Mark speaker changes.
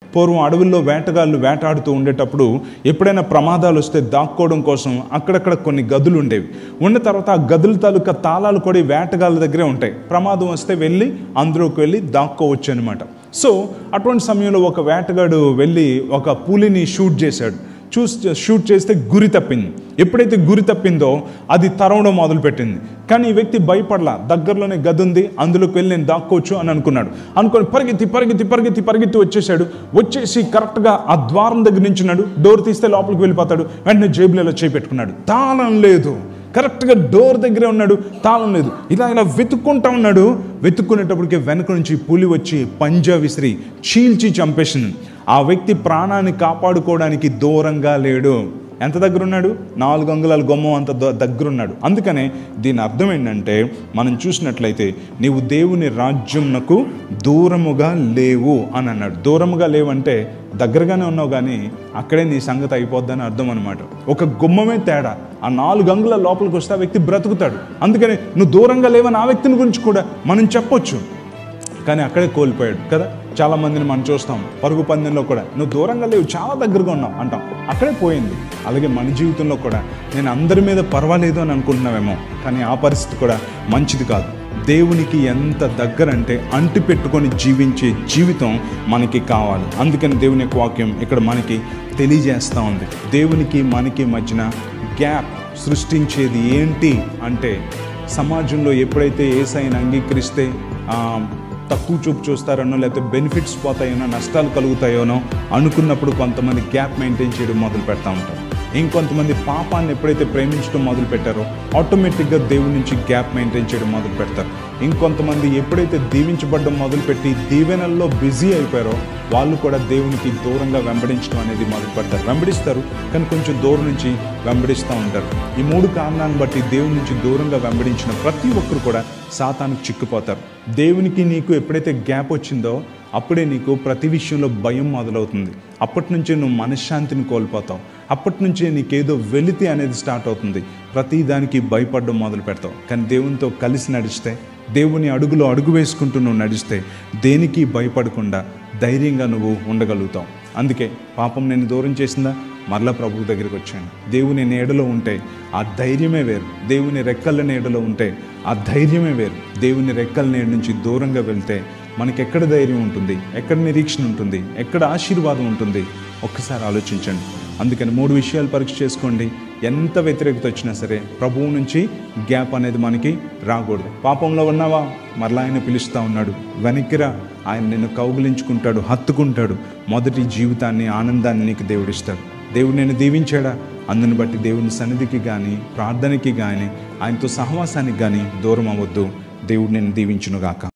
Speaker 1: పూర్వం అడవుల్లో వేటగాళ్ళు వేటాడుతూ ఉండేటప్పుడు ఎప్పుడైనా ప్రమాదాలు వస్తే దాక్కోవడం కోసం అక్కడక్కడ కొన్ని గదులు ఉండేవి ఉన్న తర్వాత ఆ గదుల తాలూకా తాళాలు కూడా ఈ వేటగాళ్ళ దగ్గరే ఉంటాయి ప్రమాదం వస్తే వెళ్ళి అందులోకి వెళ్ళి దాక్కోవచ్చు అనమాట సో అటువంటి సమయంలో ఒక వేటగాడు వెళ్ళి ఒక పులిని షూట్ చేశాడు చూస్ షూట్ చేస్తే గురి తప్పింది ఎప్పుడైతే గురి తప్పిందో అది తరవడం మొదలుపెట్టింది కానీ ఈ వ్యక్తి భయపడలా దగ్గరలోనే గది ఉంది అందులోకి వెళ్ళి నేను దాక్కోవచ్చు అని అనుకున్నాడు అనుకొని పరిగెత్తి పరిగెత్తి పరిగెత్తి పరిగెత్తి వచ్చేసాడు వచ్చేసి కరెక్ట్గా ఆ ద్వారం దగ్గర నించున్నాడు డోర్ తీస్తే లోపలికి వెళ్ళిపోతాడు వెంటనే జేబులలో చేపెట్టుకున్నాడు తాళం లేదు కరెక్ట్గా డోర్ దగ్గరే ఉన్నాడు తాళం లేదు ఇలా ఇలా వెతుక్కుంటా ఉన్నాడు వెతుక్కునేటప్పటికి వెనక నుంచి పులి వచ్చి పంజా విసిరి చీల్చి చంపేసింది ఆ వ్యక్తి ప్రాణాన్ని కాపాడుకోవడానికి దూరంగా లేడు ఎంత దగ్గర ఉన్నాడు నాలుగు అంగుళాల గుమ్మం అంత ద- దగ్గరున్నాడు అందుకనే దీని అర్థం ఏంటంటే మనం చూసినట్లయితే నీవు దేవుని రాజ్యంనకు దూరముగా లేవు అని అన్నాడు దూరముగా లేవంటే దగ్గరగానే ఉన్నావు కానీ అక్కడే నీ సంగతి అయిపోద్దని అర్థం అనమాట ఒక గుమ్మమే తేడా ఆ నాలుగు అంగుల లోపలికి వస్తే ఆ వ్యక్తి బ్రతుకుతాడు అందుకని నువ్వు దూరంగా లేవని ఆ వ్యక్తిని గురించి కూడా మనం చెప్పొచ్చు కానీ అక్కడే కోల్పోయాడు కదా చాలా మందిని మనం చూస్తాం పరుగు పందెంలో కూడా నువ్వు దూరంగా లేవు చాలా దగ్గరగా ఉన్నావు అంటాం అక్కడే పోయింది అలాగే మన జీవితంలో కూడా నేను అందరి మీద పర్వాలేదు అని అనుకుంటున్నావేమో కానీ ఆ పరిస్థితి కూడా మంచిది కాదు దేవునికి ఎంత దగ్గర అంటే అంటి పెట్టుకొని జీవించే జీవితం మనకి కావాలి అందుకని దేవుని యొక్క వాక్యం ఇక్కడ మనకి తెలియజేస్తూ ఉంది దేవునికి మనకి మధ్యన గ్యాప్ సృష్టించేది ఏంటి అంటే సమాజంలో ఎప్పుడైతే ఏసైని అంగీకరిస్తే ఆ, తక్కువ చూపు చూస్తారనో లేకపోతే బెనిఫిట్స్ పోతాయనో నష్టాలు కలుగుతాయోనో అనుకున్నప్పుడు కొంతమంది గ్యాప్ మెయింటైన్ చేయడం మొదలు పెడతా ఉంటారు ఇంకొంతమంది పాపాన్ని ఎప్పుడైతే ప్రేమించడం మొదలు పెట్టారో ఆటోమేటిక్గా దేవుడి నుంచి గ్యాప్ మెయింటైన్ చేయడం మొదలు పెడతారు ఇంకొంతమంది ఎప్పుడైతే దీవించబడడం మొదలుపెట్టి దీవెనల్లో బిజీ అయిపోయారో వాళ్ళు కూడా దేవునికి దూరంగా వెంబడించడం అనేది మొదలు పెడతారు వెంబడిస్తారు కానీ కొంచెం దూరం నుంచి వెంబడిస్తూ ఉంటారు ఈ మూడు కారణాలను బట్టి దేవుని నుంచి దూరంగా వెంబడించిన ప్రతి ఒక్కరు కూడా సాతానికి చిక్కుపోతారు దేవునికి నీకు ఎప్పుడైతే గ్యాప్ వచ్చిందో అప్పుడే నీకు ప్రతి విషయంలో భయం మొదలవుతుంది అప్పటి నుంచే నువ్వు మనశ్శాంతిని కోల్పోతావు అప్పటి నుంచే నీకేదో వెలితి అనేది స్టార్ట్ అవుతుంది ప్రతి దానికి భయపడడం మొదలు పెడతావు కానీ దేవునితో కలిసి నడిస్తే దేవుని అడుగులో అడుగు వేసుకుంటూ నువ్వు నడిస్తే దేనికి భయపడకుండా ధైర్యంగా నువ్వు ఉండగలుగుతావు అందుకే పాపం నేను దూరం చేసిందా మరలా ప్రభువు దగ్గరికి వచ్చాను దేవుని నీడలో ఉంటే ఆ ధైర్యమే వేరు దేవుని రెక్కల నీడలో ఉంటే ఆ ధైర్యమే వేరు దేవుని రెక్కల నీడ నుంచి దూరంగా వెళ్తే మనకి ఎక్కడ ధైర్యం ఉంటుంది ఎక్కడ నిరీక్షణ ఉంటుంది ఎక్కడ ఆశీర్వాదం ఉంటుంది ఒక్కసారి ఆలోచించండి అందుకని మూడు విషయాలు పరీక్ష చేసుకోండి ఎంత వ్యతిరేకత వచ్చినా సరే ప్రభువు నుంచి గ్యాప్ అనేది మనకి రాకూడదు పాపంలో ఉన్నావా మరలా ఆయన పిలుస్తూ ఉన్నాడు వెనక్కిరా ఆయన నిన్ను కౌగిలించుకుంటాడు హత్తుకుంటాడు మొదటి జీవితాన్ని ఆనందాన్ని నీకు దేవుడిస్తాడు దేవుడు నేను దీవించాడా అందుని బట్టి దేవుని సన్నిధికి కానీ ప్రార్థనకి కానీ ఆయనతో సహవాసానికి కానీ దూరం అవ్వద్దు దేవుడు నేను దీవించునుగాక